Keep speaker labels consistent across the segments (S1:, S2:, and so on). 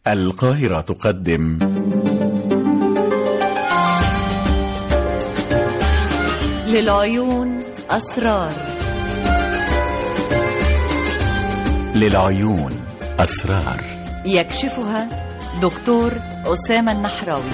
S1: القاهرة تقدم
S2: للعيون أسرار
S1: للعيون أسرار
S2: يكشفها دكتور أسامة النحراوي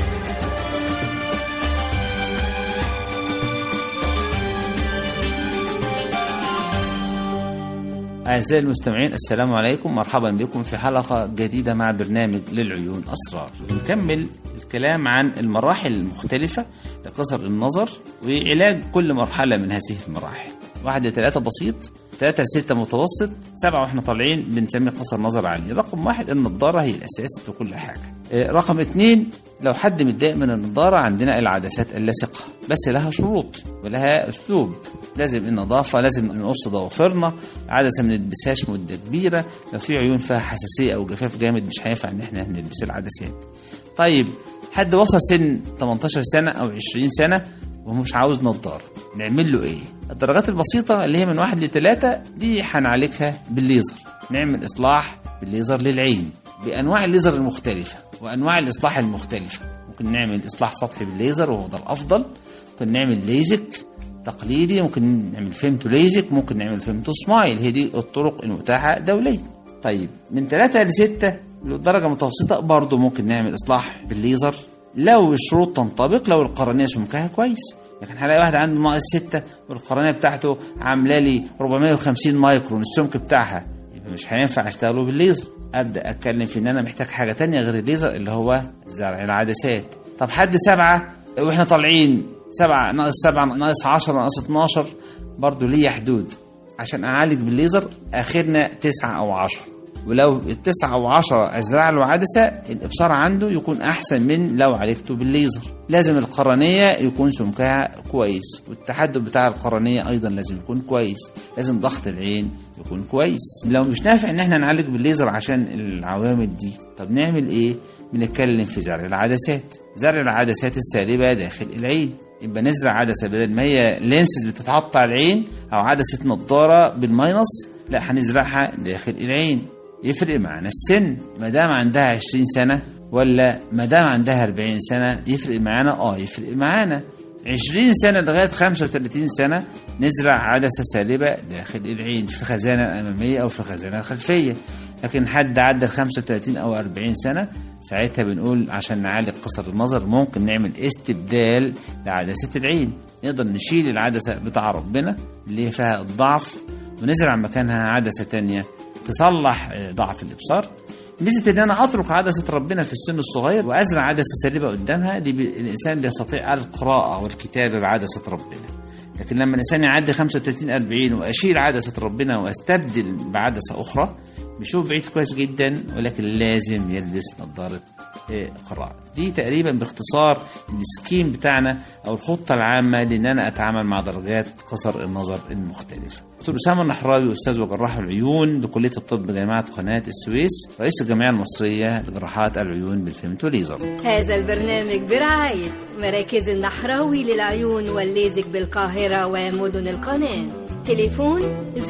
S3: أعزائي المستمعين السلام عليكم مرحبا بكم في حلقة جديدة مع برنامج للعيون أسرار بنكمل الكلام عن المراحل المختلفة لقصر النظر وعلاج كل مرحلة من هذه المراحل واحد لثلاثة بسيط ثلاثة لستة متوسط سبعة واحنا طالعين بنسميه قصر نظر عالي رقم واحد النضارة هي الأساس في كل حاجة آه، رقم اتنين لو حد متضايق من النضارة عندنا العدسات اللاصقة بس لها شروط ولها أسلوب لازم النظافة لازم نقص ضوافرنا عدسة ما نلبسهاش مدة كبيرة لو في عيون فيها حساسية أو جفاف جامد مش هينفع إن احنا نلبس العدسات طيب حد وصل سن 18 سنة أو 20 سنة ومش عاوز نضارة نعمل له ايه؟ الدرجات البسيطة اللي هي من واحد لثلاثة دي هنعالجها بالليزر نعمل إصلاح بالليزر للعين بأنواع الليزر المختلفة وأنواع الإصلاح المختلفة ممكن نعمل إصلاح سطحي بالليزر وهو ده الأفضل ممكن نعمل ليزك تقليدي ممكن نعمل فيمتو ليزك ممكن نعمل فيمتو سمايل هي دي الطرق المتاحة دوليا طيب من ثلاثة لستة درجة متوسطة برضه ممكن نعمل إصلاح بالليزر لو الشروط تنطبق لو القرنية سمكها كويس لكن هلاقي واحد عنده ناقص ستة والقرنية بتاعته عاملة لي 450 مايكرون السمك بتاعها يبقى مش هينفع اشتغله بالليزر ابدا اتكلم في ان انا محتاج حاجه تانية غير الليزر اللي هو زرع العدسات طب حد سبعه واحنا طالعين سبعه ناقص سبعه ناقص 10 ناقص 12 برضه ليا حدود عشان اعالج بالليزر اخرنا تسعه او 10 ولو التسعة أو عشرة أزرع له عدسة الإبصار عنده يكون أحسن من لو عالجته بالليزر لازم القرنية يكون سمكها كويس والتحدث بتاع القرنية أيضا لازم يكون كويس لازم ضغط العين يكون كويس لو مش نافع إن احنا نعالج بالليزر عشان العوامل دي طب نعمل إيه بنتكلم في زرع العدسات زرع العدسات السالبة داخل العين يبقى نزرع عدسة بدل ما هي لينسز بتتحط على العين أو عدسة نضارة بالماينس لا هنزرعها داخل العين يفرق معانا السن ما دام عندها 20 سنه ولا ما دام عندها 40 سنه يفرق معانا اه يفرق معانا 20 سنه لغايه 35 سنه نزرع عدسه سالبه داخل العين في الخزانه الاماميه او في الخزانه الخلفيه لكن حد عدى ال 35 او 40 سنه ساعتها بنقول عشان نعالج قصر النظر ممكن نعمل استبدال لعدسه العين نقدر نشيل العدسه بتاع ربنا اللي فيها الضعف ونزرع مكانها عدسه تانية تصلح ضعف الابصار ميزه ان انا اترك عدسه ربنا في السن الصغير وازرع عدسه سالبه قدامها دي بي الانسان بيستطيع القراءه والكتابه بعدسه ربنا لكن لما الانسان يعدي 35 40 واشيل عدسه ربنا واستبدل بعدسه اخرى بيشوف بعيد كويس جدا ولكن لازم يلبس نظاره قراءة دي تقريبا باختصار السكيم بتاعنا او الخطة العامة لان انا اتعامل مع درجات قصر النظر المختلفة دكتور اسامه النحراوي استاذ وجراح العيون بكليه الطب جامعه قناه السويس رئيس الجمعيه المصريه لجراحات العيون بالفيمتو ليزر
S4: هذا البرنامج برعاية مراكز النحراوي للعيون والليزك بالقاهرة ومدن القناة تليفون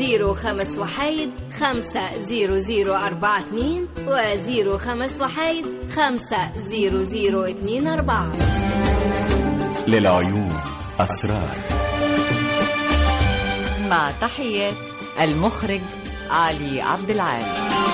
S4: 05 وحيد 50042 و 05 وحيد 50024
S1: للعيون أسرار
S2: مع تحيات المخرج علي عبد العال